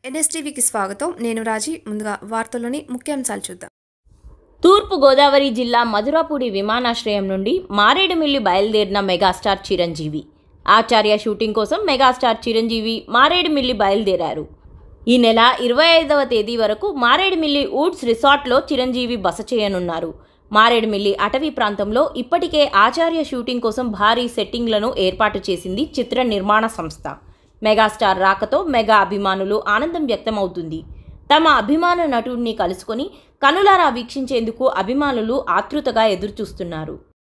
ఎన్ఎస్టీవీకి స్వాగతం నేను రాజీ ముందుగా వార్తల్లోని ముఖ్యాంశాలు చూద్దాం తూర్పు గోదావరి జిల్లా మధురాపూడి విమానాశ్రయం నుండి మారేడుమిల్లి బయలుదేరిన మెగాస్టార్ చిరంజీవి ఆచార్య షూటింగ్ కోసం మెగాస్టార్ చిరంజీవి మారేడుమిల్లి బయలుదేరారు ఈ నెల ఇరవై ఐదవ తేదీ వరకు మారేడుమిల్లి వుడ్స్ రిసార్ట్లో చిరంజీవి బస చేయనున్నారు మారేడుమిల్లి అటవీ ప్రాంతంలో ఇప్పటికే ఆచార్య షూటింగ్ కోసం భారీ సెట్టింగ్లను ఏర్పాటు చేసింది చిత్ర నిర్మాణ సంస్థ మెగాస్టార్ రాకతో మెగా అభిమానులు ఆనందం వ్యక్తమవుతుంది తమ అభిమాన నటుడిని కలుసుకొని కనులారా వీక్షించేందుకు అభిమానులు ఆతృతగా ఎదురుచూస్తున్నారు